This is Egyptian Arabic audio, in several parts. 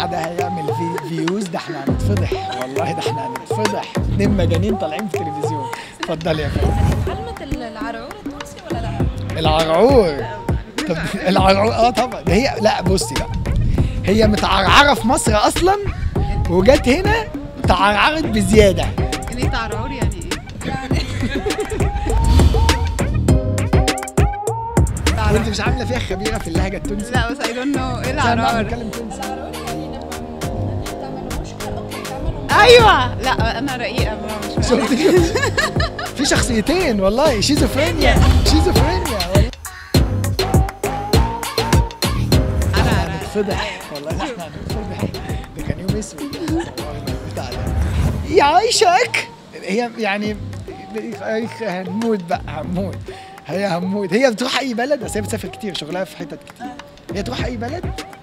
ده هيعمل في فيوز ده احنا هنتفضح والله ده احنا هنتفضح اتنين مجانين طالعين في التلفزيون اتفضل يا فندم تعلمت العرعور التونسي ولا لا؟ العرعور طب العرعور اه طبعا ده هي لا بصي بقى هي متعرعره في مصر اصلا وجت هنا تعرعرت بزياده يعني تعرعور يعني ايه؟ وانت مش عامله فيها خبيره في اللهجه التونسيه لا بس I don't know ايه عشان نعرف العرعور نتكلم تونسي تعملوا مشكلة اوكي تعملوا ايوه لا انا رقيقه ما- مش شفت كده؟ في شخصيتين والله شيزوفرينيا شيزوفرينيا والله انا هنتفضح والله احنا هنتفضح ده كان يوم اسود بتاع ده يعيشك هي يعني هنموت بقى هنموت هي هنموت هي بتروح اي بلد بس هي بتسافر كتير شغلها في حتت كتير هي تروح اي بلد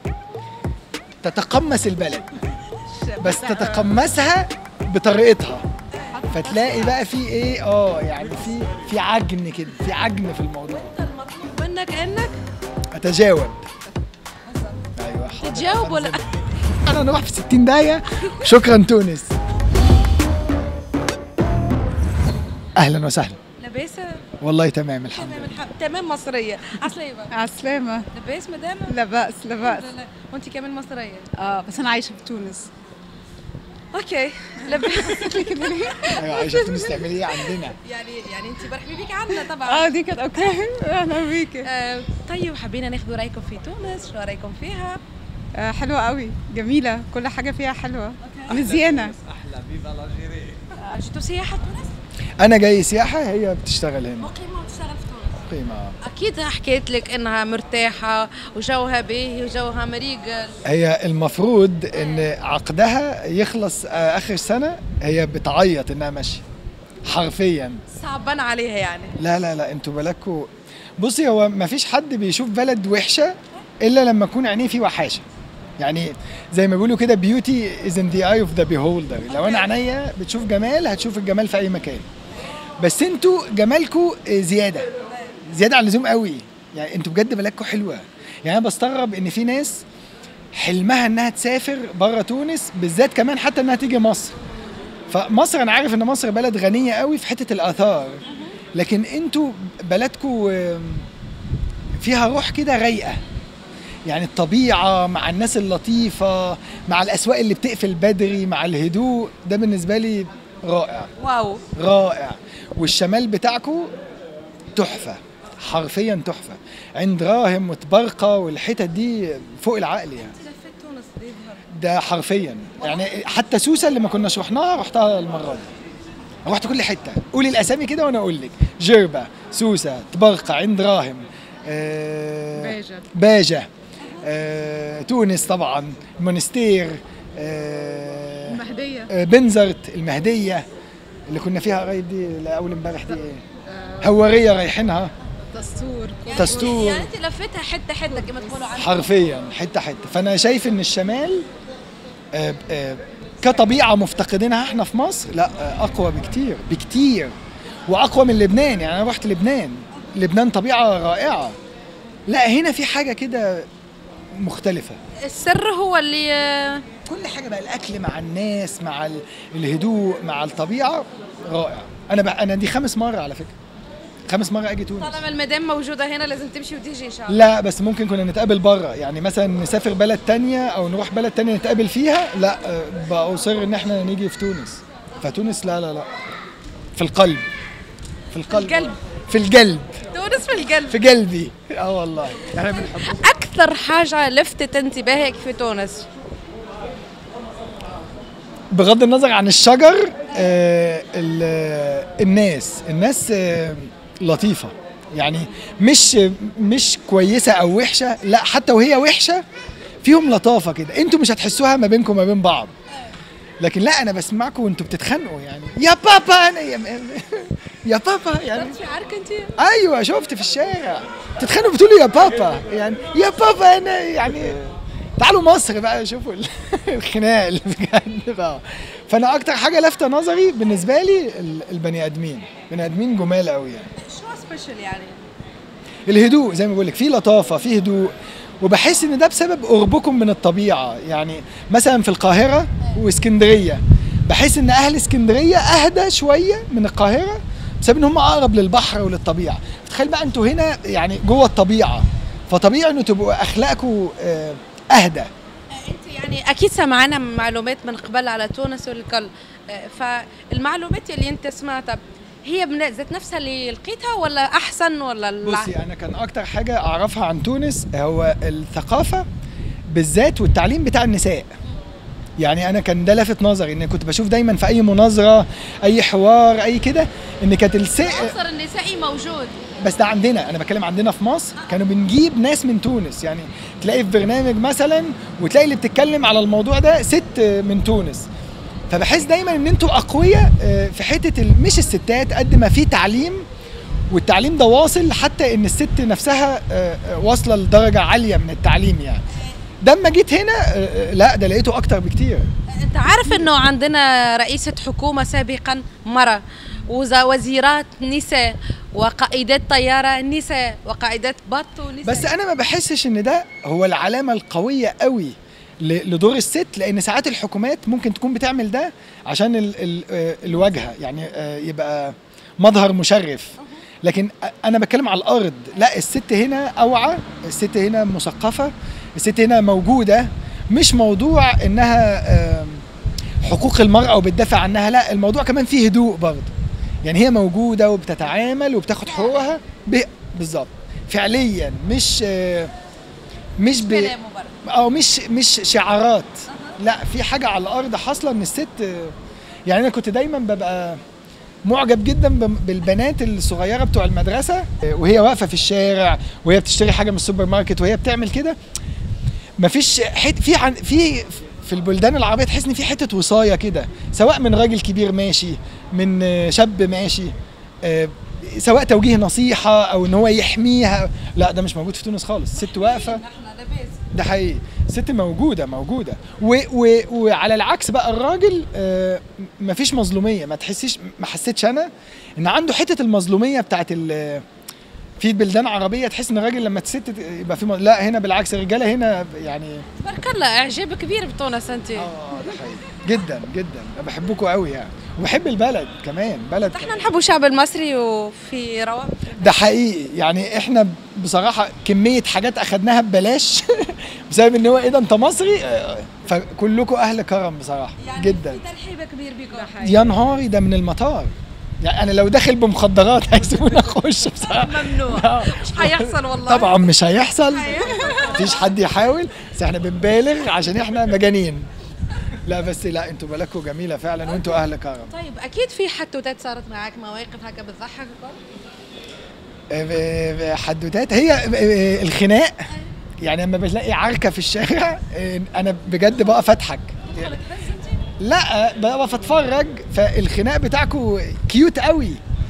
تتقمص البلد بس تتقمصها بطريقتها فتلاقي بقى في ايه اه يعني في في عجن كده في عجن في الموضوع المطلوب منك انك اتجاوب ايوه حاضر. تجاوب ولا انا نروح في 60 دقيقة شكرا تونس اهلا وسهلا لباسة والله تمام الحمد تمام لله الحمد تمام مصرية عسلامة عسلامة لباس مدام لا بأس لا بأس لا لا وانت كمان مصرية اه بس انا عايشة في تونس اوكي لباس ايوه عايشه في تونس تعملي ايه عندنا يعني يعني انت مرحبا بيك عنا طبعا اه دي كانت اوكي اهلا بيكي آه، طيب حبينا ناخذ رايكم في تونس شو رايكم فيها آه حلوة قوي جميلة كل حاجة فيها حلوة مزيانة آه، جيتوا سياحة تونس؟ انا جاي سياحه هي بتشتغل هنا مقيمة وتشتغل في تونس قيمه اكيد حكيت لك انها مرتاحة وجوها باهي وجوها مريقل هي المفروض ان عقدها يخلص آه، اخر سنه هي بتعيط انها ماشيه حرفيا صعبان عليها يعني لا لا لا انتوا بالكوا بصي هو ما فيش حد بيشوف بلد وحشه الا لما يكون عينيه فيه وحاشه يعني زي ما بيقولوا كده بيوتي از ان ذا اي اوف ذا بيهولدر لو انا عينيا بتشوف جمال هتشوف الجمال في اي مكان بس انتوا جمالكوا زياده زياده عن اللزوم قوي يعني انتوا بجد بلدكوا حلوه يعني انا بستغرب ان في ناس حلمها انها تسافر بره تونس بالذات كمان حتى انها تيجي مصر فمصر انا عارف ان مصر بلد غنيه قوي في حته الاثار لكن انتوا بلدكوا آم، فيها روح كده رايقه يعني الطبيعه مع الناس اللطيفه مع الاسواق اللي بتقفل بدري مع الهدوء ده بالنسبه لي رائع واو رائع والشمال بتاعكو تحفه حرفيا تحفه عند راهم وتبرقه والحتت دي فوق العقل يعني لفيت تونس يظهر ده حرفيا يعني حتى سوسه اللي ما كناش رحناها رحتها المره دي رحت كل حته قولي الاسامي كده وانا اقول لك جربه سوسه تبرقه عند راهم آه باجة. باجه آه تونس طبعا المونستير آه المهدية آه بنزرت المهديه اللي كنا فيها قريب دي لا، اول امبارح دي ايه هواريه رايحينها دستور تستور يعني انت لفيتها حته حته كما تقولوا عنها حرفيا حته حته فانا شايف ان الشمال آه، آه، كطبيعه مفتقدينها احنا في مصر لا آه، اقوى بكتير بكتير واقوى من لبنان يعني انا رحت لبنان لبنان طبيعه رائعه لا هنا في حاجه كده مختلفه السر هو اللي آه، كل حاجه بقى الاكل مع الناس مع ال- الهدوء مع الطبيعه رائع انا بقى انا دي خامس مره على فكره خامس مره اجي تونس طالما المدام موجوده هنا لازم تمشي وتيجي ان شاء الله لا بس ممكن كنا نتقابل بره يعني مثلا نسافر بلد تانية او نروح بلد تانية نتقابل فيها لا آه، بأصر ان احنا نيجي في تونس فتونس لا لا لا في القلب في القلب القلب. في القلب تونس في القلب في قلبي اه والله احنا بنحب اكثر حاجه لفتت انتباهك في تونس بغض النظر عن الشجر آه ال- آه، الناس الناس آه لطيفة يعني مش مش كويسة أو وحشة لا حتى وهي وحشة فيهم لطافة كده انتوا مش هتحسوها ما بينكم وما بين بعض لكن لا انا بسمعكم وانتوا بتتخانقوا يعني يا بابا انا يا, يا بابا يعني في عرك انت ايوه شفت في الشارع تتخانقوا بتقولوا يا بابا يعني يا بابا انا يعني تعالوا مصر بقى شوفوا ال- الخناق اللي بجد بقى فانا اكتر حاجه لافته نظري بالنسبه لي ال- البني ادمين بني ادمين جمال قوي يعني شو سبيشال يعني الهدوء زي ما بقول لك في لطافه في هدوء وبحس ان ده بسبب قربكم من الطبيعه يعني مثلا في القاهره واسكندريه بحس ان اهل اسكندريه اهدى شويه من القاهره بسبب ان هم اقرب للبحر وللطبيعه تخيل بقى انتوا هنا يعني جوه الطبيعه فطبيعي انه تبقوا اخلاقكم آه، اهدى انت يعني اكيد سمعنا معلومات من قبل على تونس والكل آه، فالمعلومات اللي انت سمعتها هي بن- ذات نفسها اللي لقيتها ولا احسن ولا الع- بصي انا كان اكتر حاجه اعرفها عن تونس هو الثقافه بالذات والتعليم بتاع النساء يعني انا كان ده لافت نظري ان كنت بشوف دايما في اي مناظره اي حوار اي كده ان كانت الساء العنصر النسائي موجود بس ده عندنا انا بتكلم عندنا في مصر كانوا بنجيب ناس من تونس يعني تلاقي في برنامج مثلا وتلاقي اللي بتتكلم على الموضوع ده ست من تونس فبحس دايما ان انتوا اقوياء آه، في حته ال- مش الستات قد ما في تعليم والتعليم ده واصل حتى ان الست نفسها آه، آه، واصله لدرجه عاليه من التعليم يعني ده اما جيت هنا آه، آه، لا ده لقيته اكتر بكتير انت عارف انه عندنا رئيسة حكومة سابقا مرة وز- وزيرات نساء وقائدات طيارة نساء وقائدات بط نساء بس انا ما بحسش ان ده هو العلامه القويه قوي ل- لدور الست لان ساعات الحكومات ممكن تكون بتعمل ده عشان ال ال آه، الواجهه يعني آه، يبقى مظهر مشرف لكن أ- انا بتكلم على الارض لا الست هنا اوعى الست هنا مثقفه الست هنا موجوده مش موضوع انها آم، حقوق المراه وبتدافع عنها لا الموضوع كمان فيه هدوء برضه يعني هي موجوده وبتتعامل وبتاخد حقوقها ب- بالظبط فعليا مش آه، مش ب... كلامه برضه. او مش مش شعارات لا في حاجه على الارض حاصله ان الست يعني انا كنت دايما ببقى معجب جدا بم- بالبنات الصغيره بتوع المدرسه وهي واقفه في الشارع وهي بتشتري حاجه من السوبر ماركت وهي بتعمل كده مفيش حت في عن في في البلدان العربيه تحس ان في حته وصايه كده سواء من راجل كبير ماشي من آه، شاب ماشي آه، سواء توجيه نصيحه او ان هو يحميها لا ده مش موجود في تونس خالص الست واقفه ده حقيقي الست موجوده موجوده و و وعلى العكس بقى الراجل آه مفيش مظلوميه ما تحسيش ما حسيتش انا ان عنده حته المظلوميه بتاعت ال في بلدان عربيه تحس ان الراجل لما الست يبقى في م... لا هنا بالعكس الرجاله هنا يعني تبارك الله اعجاب كبير بتونس انت اه ده حقيقي جدا جدا انا بحبكم قوي يعني وبحب البلد كمان بلد احنا نحبوا الشعب المصري وفي روابط ده حقيقي يعني احنا بصراحه كميه حاجات اخدناها ببلاش بسبب ان هو ايه ده انت مصري آه، فكلكم اهل كرم بصراحه جدا في ترحيب كبير بكم يا نهاري ده من المطار يعني انا لو داخل بمخدرات هيسيبوني اخش بصراحه ممنوع آه. مش هيحصل والله طبعا مش هيحصل مفيش حد يحاول بس احنا بنبالغ عشان احنا مجانين لا بس لا انتوا بلدكم جميله فعلا وانتوا اهل كرم طيب اكيد في حتوتات صارت معك مواقف هكا بتضحك وكل آه، حدوتات هي آه، الخناق يعني لما بتلاقي عركه في الشارع آه، انا بجد بقف اضحك لا بقف اتفرج فالخناق بتاعكم كيوت قوي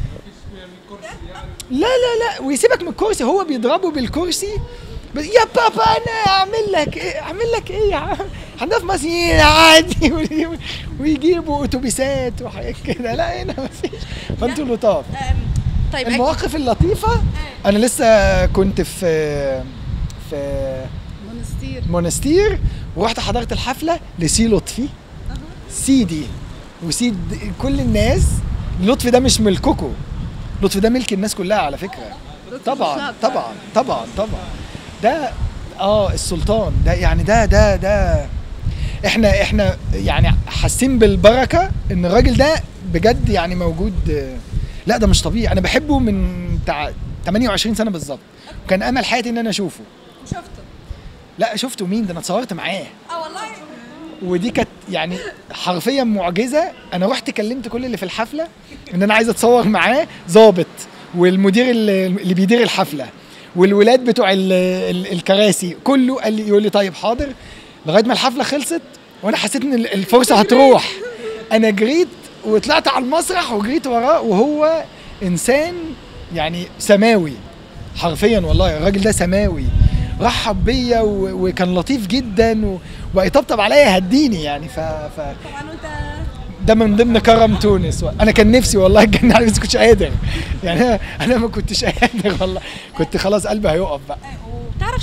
لا لا لا ويسيبك من الكرسي هو بيضربه بالكرسي بس يا بابا انا اعمل لك ايه اعمل لك ايه يا عم عندنا في مصر هنا عادي ويجيبوا اتوبيسات وحاجات كده لا هنا مفيش فانتوا لطاف طيب أكيد. المواقف اللطيفة أنا لسه كنت في في مونستير مونستير ورحت حضرت الحفلة لسي لطفي سيدي وسيد كل الناس لطفي ده مش ملككم لطفي ده ملك الناس كلها على فكرة طبعا طبعا طبعا طبعا ده اه السلطان ده يعني ده ده ده احنا احنا يعني حاسين بالبركه ان الراجل ده بجد يعني موجود آه، لا ده مش طبيعي انا بحبه من بتاع 28 سنه بالظبط وكان امل حياتي ان انا اشوفه شفته لا شفته مين ده انا اتصورت معاه اه والله ودي كانت يعني حرفيا معجزه انا رحت كلمت كل اللي في الحفله ان انا عايز اتصور معاه ظابط والمدير اللي اللي بيدير الحفله والولاد بتوع ال- ال- الكراسي كله قال لي يقول لي طيب حاضر لغايه ما الحفله خلصت وانا حسيت ان ال- الفرصه هتروح انا جريت وطلعت على المسرح وجريت وراه وهو انسان يعني سماوي حرفيا والله الراجل ده سماوي رحب بيا و- وكان لطيف جدا و... ويطبطب عليا هديني يعني ف... ف... طبعا انت ده من ضمن كرم تونس و... انا كان نفسي والله اتجنن عليه بس كنتش قادر يعني انا انا ما كنتش قادر والله كنت خلاص قلبي هيقف بقى وبتعرف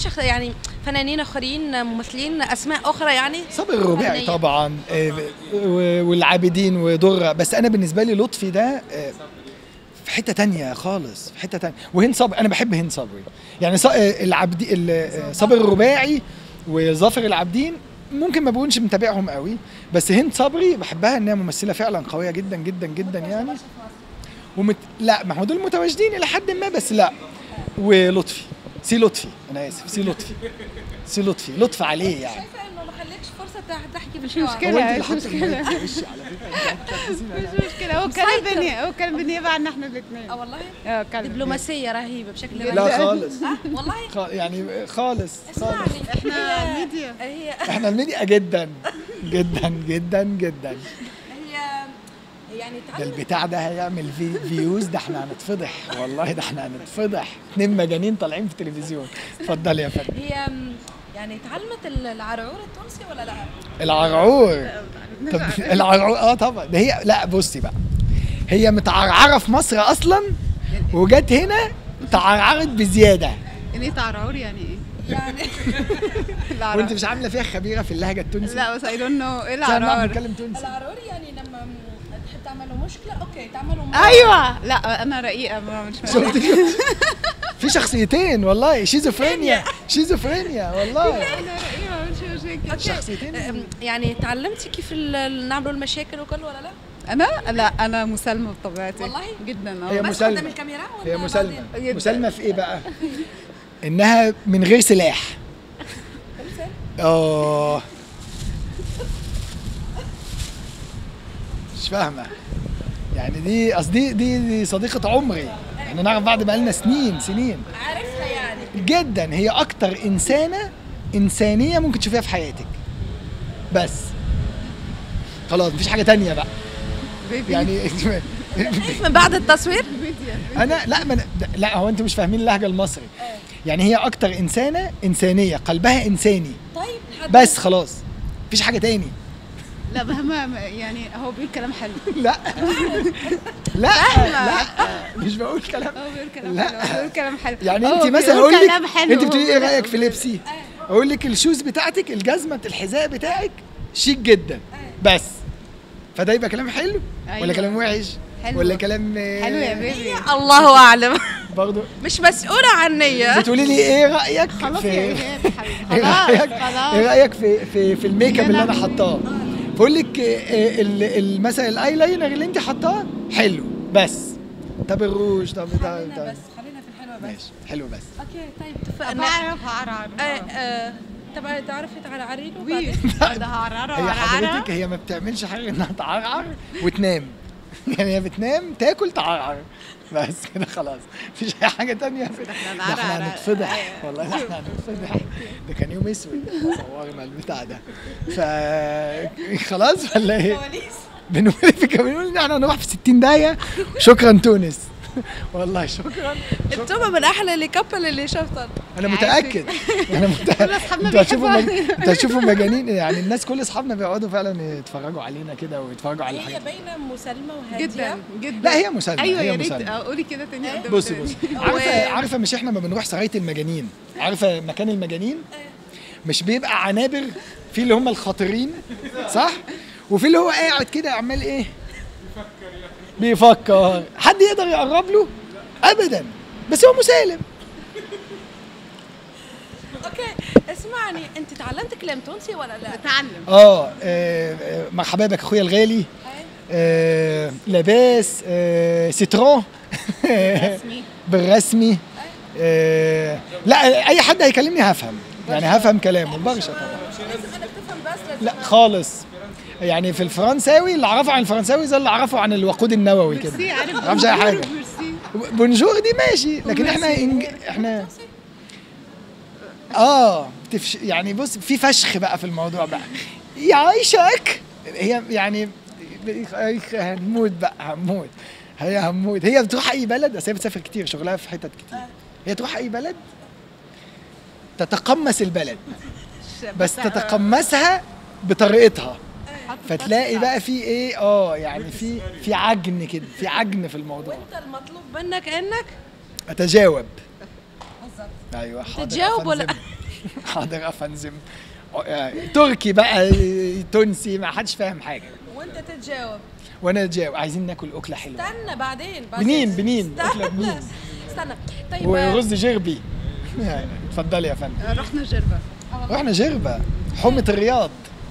شخص يعني فنانين اخرين ممثلين اسماء اخرى يعني صابر الرباعي فنية. طبعا آه، و- والعابدين ودره بس انا بالنسبه لي لطفي ده آه، في حته تانية خالص في حته تانية وهند صبري انا بحب هند صبري يعني ص- آه، العبدي ال- آه، صابر الرباعي وظافر العابدين ممكن ما بكونش متابعهم قوي بس هند صبري بحبها انها ممثله فعلا قويه جدا جدا جدا يعني ومت... لا ما هو دول متواجدين الى حد ما بس لا ولطفي سي لطفي انا اسف سي لطفي سي لطفي لطف عليه يعني شايفه انه ما خليكش فرصه تحكي مش بالحوار مشكلة. هو انت اللي مش حاطه مشكلة. المايك في وشي على فكره انت هتحسسيني أنا- مش مشكلة هو كلام مسيطر. بالنيابة هو كلام بالنيابة عنا احنا الاثنين اه والله اه كلام دبلوماسيه رهيبه بشكل لا رهيب خالص آه، والله خ- يعني خالص خالص اسمعني احنا هي- ميديا. هي احنا الميديا جدا جدا جدا جدا هي يعني ده تعلم البتاع ده هيعمل في فيوز ده احنا هنتفضح والله ده احنا هنتفضح اتنين مجانين طالعين في التلفزيون اتفضل يا فندم هي م، يعني تعلمت العرعور التونسي ولا لا؟ العرعور طب العرعور اه طبعا ده هي لا بصي بقى هي متعرعره في مصر اصلا وجت هنا تعرعرت بزياده يعني تعرعور يعني ايه؟ يعني العرعور. وانت مش عامله فيها خبيره في اللهجه التونسيه لا بس I don't know ايه عشان نعرف العرعور نتكلم تونسي العرعور يعني لما م، تحب تعملوا مشكله اوكي تعملوا م- ايوه لا انا رقيقة ما مش شفت في شخصيتين والله شيزوفرينيا شيزوفرينيا والله انا رقيقة مش مشاكل شخصيتين أم، يعني تعلمتي كيف ال- نعملوا المشاكل وكل ولا لا؟ انا لا انا مسالمة بطبيعتي والله؟ جدا هي اه بس مسالمة. قدام الكاميرا ولا هي مسالمة بعدين؟ جدا. مسالمة في ايه بقى؟ انها من غير سلاح اه مش فاهمة يعني دي قصدي دي, دي صديقة عمري احنا نعرف بعض بقالنا سنين سنين عارفها يعني جدا هي اكتر انسانة انسانية ممكن تشوفيها في حياتك بس خلاص مفيش حاجة تانية بقى بيبي يعني من بعد التصوير ميديا انا لا من لا هو انتوا مش فاهمين اللهجه المصري يعني هي اكتر انسانه انسانيه قلبها انساني طيب حد- بس خلاص مفيش حاجه تاني لا مهما يعني هو بيقول كلام حلو لا لا لا مش بقول كلام هو بيقول كلام لا. حلو هو بيقول كلام حلو يعني هو انت مثلا بيقول اقول كلام لك حلو انت بتقولي ايه هو- رايك في لبسي اقول لك الشوز بتاعتك الجزمه الحذاء بتاعك شيك جدا بس فده يبقى كلام حلو ولا أيوة. كلام وحش حلو. ولا كلام آه، حلو يا بيبي الله اعلم برضه مش مسؤوله عنيا بتقولي لي ايه رايك خلاص في يا ايهاب حبيبي ايه خلاص رايك خلاص ايه رايك في في في الميك اب يا اللي انا لهوي. حطاه بقول لك آه، ال- ال- مثلا الايلاينر اللي انت حطاه حلو بس طب الروج طب طب خلينا طب بس خلينا في الحلوه بس ماشي حلو بس اوكي طيب اتفقنا بعرف هعرعر آه، آه، طبعا تعرفي تعرعري له وي بعدين ده هعرعر هي وهعرعر حضرتك هي ما بتعملش حاجه انها تعرعر وتنام يعني هي بتنام تاكل تعرعر بس كده خلاص مفيش اي حاجه تانية في ده احنا نعرعر. هنتفضح أيوة. والله ده احنا هنتفضح ده كان يوم اسود صورنا البتاع ده ف خلاص ولا ايه؟ بنقول في بنقول ان احنا هنروح في 60 دقيقه شكرا تونس والله شكرا انتم من احلى الكابل اللي شفتها انا متاكد انا متاكد أصحابنا انتوا هتشوفوا بيحبوها. مج... انتوا هتشوفوا مجانين يعني الناس كل اصحابنا بيقعدوا فعلا يتفرجوا علينا كده ويتفرجوا على هي الحاجات باينه مسالمه وهاديه جدا جدا لا هي مسالمه ايوه هي يا ريت مسالمه قولي كده تاني قدام بصي تاني. بصي عارفه عارفه مش احنا ما بنروح سرايه المجانين عارفه مكان المجانين مش بيبقى عنابر في اللي هم الخاطرين صح وفي اللي هو قاعد كده عمال ايه بيفكر حد يقدر يقرب له ابدا بس هو مسالم اوكي اسمعني انت تعلمت كلام تونسي ولا لا؟ بتعلم اه آه، آه، مرحبا بك اخويا الغالي آه لاباس آه سيترون رسمي. بالرسمي آه لا اي حد هيكلمني هفهم يعني هفهم كلامه برشا طبعا لازم انك تفهم بس لازم لا خالص يعني في الفرنساوي اللي اعرفه عن الفرنساوي زي اللي اعرفه عن الوقود النووي كده ميرسي عارف ما اعرفش اي حاجه ميرسي بونجور دي ماشي لكن احنا إنج... احنا اه تفش... يعني بص في فشخ بقى في الموضوع بقى يعيشك هي يعني هنموت بقى هنموت هي هنموت هي بتروح اي بلد بس هي بتسافر كتير شغلها في حتت كتير هي تروح اي بلد تتقمص البلد بس تتقمصها بطريقتها فتلاقي بقى في ايه اه يعني في في عجن كده في عجن في الموضوع وانت المطلوب منك انك اتجاوب ايوه حاضر تتجاوب يا ولا فندم. حاضر افنزم آه، تركي بقى تونسي ما حدش فاهم حاجه وانت تتجاوب وانا جاوب عايزين ناكل اكله حلوه استنى بعدين بعدين بنين بنين اكله استنى بنين استنى طيب آه، ورز جربي يعني، اتفضلي يا فندم رحنا جربة رحنا جربه حومه الرياض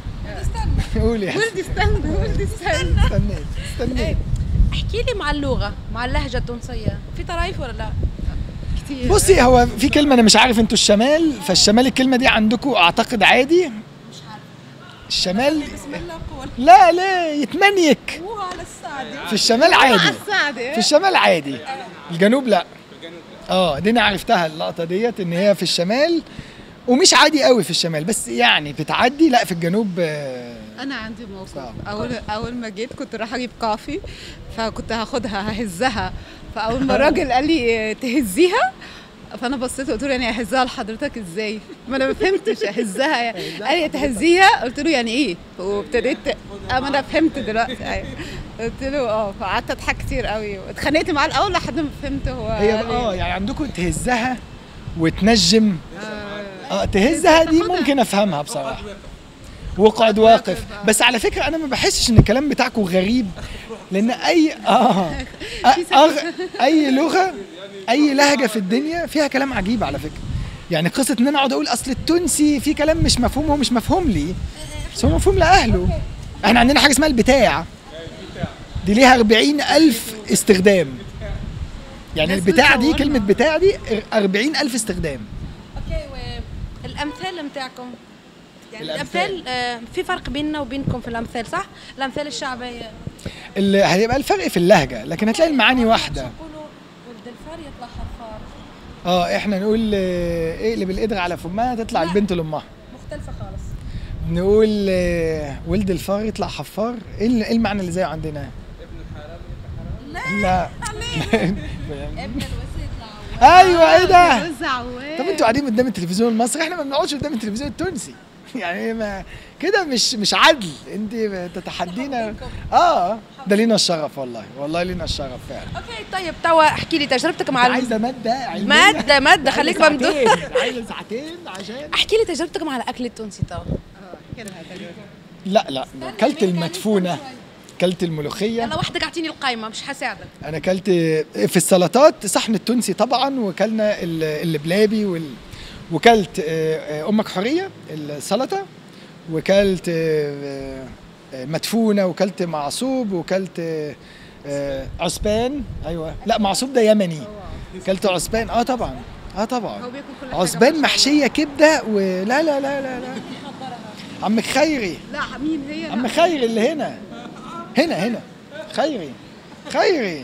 استنى قولي يا ولدي استنى ولدي استنى استنيت إيه، استنيت احكي لي مع اللغه مع اللهجه التونسيه في طرايف ولا لا كتير بصي هو في كلمه انا مش عارف انتوا الشمال فالشمال الكلمه دي عندكم اعتقد عادي مش عارفه الشمال بسم الله قول لا لا يتمنيك مو على السعدي في الشمال عادي السعدة في الشمال عادي الجنوب لا اه دي انا عرفتها اللقطه ديت ان هي في الشمال ومش عادي قوي في الشمال بس يعني بتعدي لا في الجنوب آه، انا عندي موقف صعب. اول اول ما جيت كنت رايحه اجيب كافي فكنت هاخدها ههزها فاول ما الراجل قال لي تهزيها فانا بصيت قلت له يعني اهزها لحضرتك ازاي؟ ما انا ما فهمتش اهزها يعني قال لي تهزيها قلت له يعني ايه؟ وابتديت اما انا فهمت دلوقتي أيوة. قلت له اه فقعدت اضحك كتير قوي واتخانقت معاه الاول لحد ما فهمت هو هي قال إيه. اه يعني عندكم تهزها وتنجم اه تهزها دي ممكن افهمها بصراحه واقعد واقف بس على فكره انا ما بحسش ان الكلام بتاعكم غريب لان اي اه أ- أغ... اي لغه اي لهجه في الدنيا فيها كلام عجيب على فكره يعني قصه ان انا اقعد اقول اصل التونسي في كلام مش مفهوم هو مش مفهوم لي بس هو مفهوم لاهله احنا عندنا حاجه اسمها البتاع دي ليها 40 ألف استخدام يعني ناس البتاع دي بتصورنا. كلمة بتاع دي 40 ألف استخدام اوكي والامثال بتاعكم يعني الأمثال. الامثال آه، في فرق بيننا وبينكم في الامثال صح؟ الامثال الشعبيه اللي هيبقى الفرق في اللهجة لكن هتلاقي المعاني واحدة يقولوا ولد الفار يطلع حفار اه احنا نقول آه، اقلب القدر على فمها تطلع لا. البنت لامها مختلفه خالص نقول آه، ولد الفار يطلع حفار ايه ال- إيه المعنى اللي زيه عندنا لا لا ابن الوسيط يطلع ايوه ايه ده وزع عواد. طب انتوا قاعدين قدام التلفزيون المصري احنا ما بنقعدش قدام التلفزيون التونسي يعني ما كده مش مش عدل انت تتحدينا اه ده لينا الشرف والله والله لينا الشرف فعلا اوكي طيب توا احكي لي تجربتك مع الم... عايزه ماده علميه ماده ماده عايزة خليك ممدوح ساعتين، عايزه ساعتين عشان احكي لي تجربتك مع الاكل التونسي توا لا لا كلت المدفونه كلت الملوخيه يلا وحدك اعطيني القايمه مش حساعدك انا كلت في السلطات صحن التونسي طبعا وكلنا ال- اللبلابي وال وكلت آه، آه، امك حوريه السلطه وكلت آه، آه، مدفونه وكلت معصوب وكلت آه، آه، عصبان ايوه لا معصوب ده يمني كلت عصبان اه طبعا اه طبعا هو بياكل كل حاجة ما عصبان شاء محشيه كبده ولا لا لا لا لا عم خيري الله. لا مين هي لا. عم خيري اللي هنا هنا هنا خيري خيري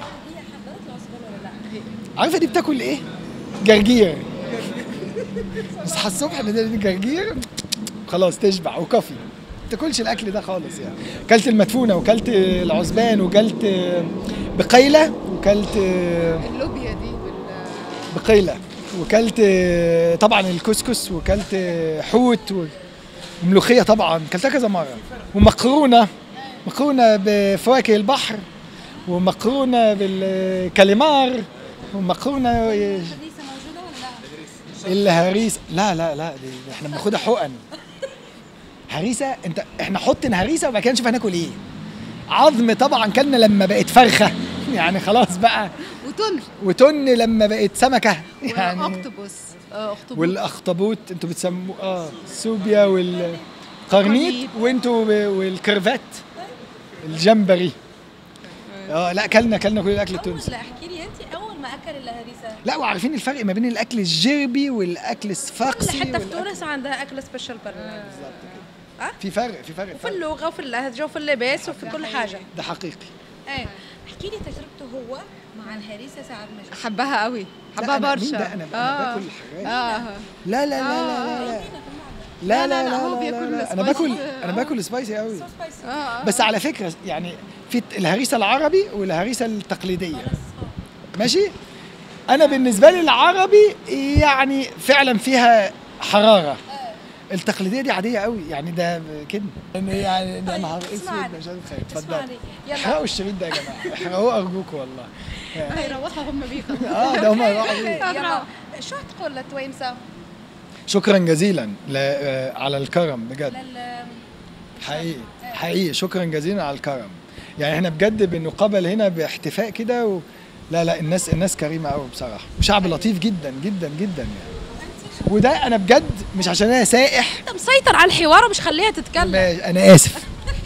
عارفه دي بتاكل ايه؟ جرجير تصحى الصبح بدل جرجير خلاص تشبع وكافي ما تاكلش الاكل ده خالص يعني كلت المدفونه وكلت العزبان وكلت بقيله وكلت اللوبيا دي بال بقيله وكلت طبعا الكسكس وكلت حوت و- وملوخيه طبعا كلتها كذا مره ومقرونه مقرونه بفواكه البحر ومقرونه بالكاليمار ومقرونه الحديثه موجوده ولا لا؟ الهريسه لا لا لا دي دي احنا بناخدها حقن هريسه انت احنا حط هريسه وبعد كده نشوف هناكل ايه عظم طبعا كلنا لما بقت فرخه يعني خلاص بقى وتن وتن لما بقت سمكه يعني واخطبوس آه، اخطبوس والاخطبوط انتوا بتسموه اه السوبيا والقرنيط قرنيط. وانتوا ب- والكرفات الجمبري اه لا كلنا كلنا كل الاكل التونسي لا احكي لي انت اول ما اكل الهريسه لا وعارفين الفرق ما بين الاكل الجربي والاكل الصفاقسي حتى في والأكل- تونس عندها اكل سبيشال برنامج في فرق في فرق, وفي فرق. اللغه وفي اللهجه وفي اللباس وفي كل حاجه ده حقيقي ايه احكي لي تجربته هو مع الهريسه ساعه ما جه. حبها قوي لا، حبها أنا- مين برشا ده؟ أنا- أنا باكل حاجات. اه لا لا لا لا لا لا لا لا، لا، لا لا، هو لا بياكل لا لا انا سبايسي. باكل انا باكل سبايسي قوي سبايسي اه آه. بس على فكره يعني في الهريسه العربي والهريسه التقليديه ماشي انا بالنسبه لي العربي يعني فعلا فيها حراره التقليديه دي عاديه قوي يعني ده كده يعني يعني ده نهار اسود اسمعني. مش عارف خير اتفضل اسمعني يلا احرقوا الشريط ده يا جماعه احرقوه ارجوكم والله هيروحوا هم بيخافوا اه ده هم يلا شو تقول لتويمسه؟ شكرا جزيلا ل- آه، على الكرم بجد لل- حقيقي حقيقي شكرا جزيلا على الكرم يعني احنا بجد بنقابل هنا باحتفاء كده و... لا لا الناس الناس كريمه قوي بصراحه وشعب لطيف جدا جدا جدا يعني وده انا بجد مش عشان انا سائح انت مسيطر على الحوار ومش خليها تتكلم ما- انا اسف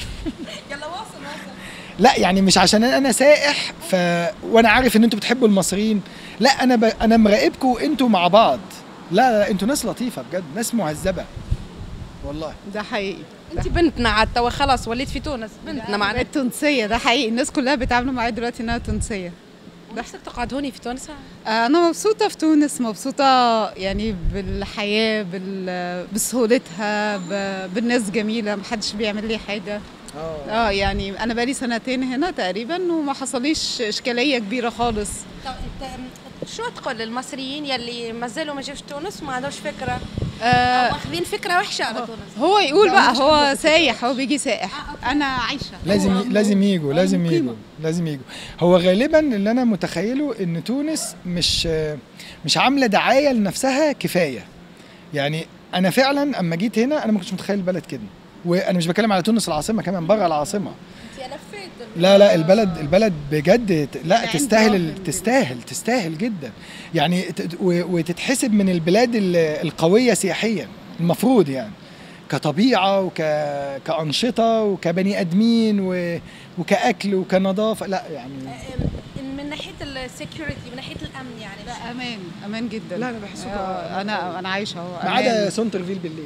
يلا واصل واصل لا يعني مش عشان انا سائح ف وانا عارف ان انتوا بتحبوا المصريين لا انا ب... انا مراقبكم انتوا مع بعض لا لا انتوا ناس لطيفه بجد ناس مهذبه والله ده حقيقي انت بنتنا عاد توا خلاص وليت في تونس بنتنا معنا بقت تونسيه ده حقيقي الناس كلها بيتعاملوا معايا دلوقتي انها تونسيه نفسك تقعد هوني في تونس آه، انا مبسوطه في تونس مبسوطه يعني بالحياه بال... بسهولتها ب... بالناس جميله محدش بيعمل لي حاجه اه يعني انا بقالي سنتين هنا تقريبا وما حصليش اشكاليه كبيره خالص طب انت شو تقول للمصريين يلي ما زالوا ما جوش تونس وما عندوش فكره آه او واخذين فكره وحشه على تونس هو يقول لا، بقى مش هو عندنا فكرة. سايح هو بيجي سائح انا عايشه لازم هو- ي... لازم يجوا هو لازم مقيمة. يجوا لازم يجوا هو غالبا اللي انا متخيله ان تونس مش مش عامله دعايه لنفسها كفايه يعني انا فعلا اما جيت هنا انا ما كنتش متخيل البلد كده وانا مش بتكلم على تونس العاصمه كمان بره العاصمه انت لفيت لا لا البلد البلد بجد ت- لا عند تستاهل راجل ال- تستاهل تستاهل جدا يعني ت- و- وتتحسب من البلاد ال- القويه سياحيا المفروض يعني كطبيعه وك كانشطه وكبني ادمين و... وكاكل وكنظافه لا يعني من ناحيه السكيورتي من ناحيه الامن يعني لا امان امان جدا لا، أنا بحسه آه، انا انا عايشه اهو ما أمان. عدا سونترفيل بالليل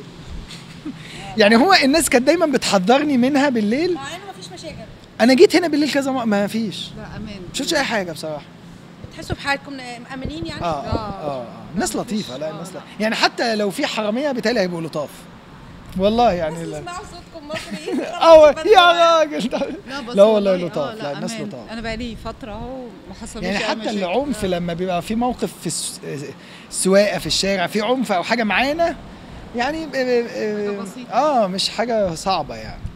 يعني هو الناس كانت دايما بتحذرني منها بالليل مع انه ما فيش مشاكل انا جيت هنا بالليل كذا مرة ما فيش لا امان ما شفتش اي حاجه بصراحه تحسوا بحالكم مأمنين يعني اه اه اه, آه. ناس لطيفه لا ناس لطيفة. يعني حتى لو في حراميه بتهيألي هيبقوا لطاف والله يعني لا اسمعوا صوتكم مصري اه يا راجل لا بس لا والله والله- لطاف آه، لا الناس أمان. لطاف انا بقالي فتره اهو ما حصلش يعني أي حتى مشاكل. العنف لما بيبقى في موقف في الس- السواقه في الشارع في عنف او حاجه معانا يعني ب- ب- بسيطة. اه مش حاجه صعبه يعني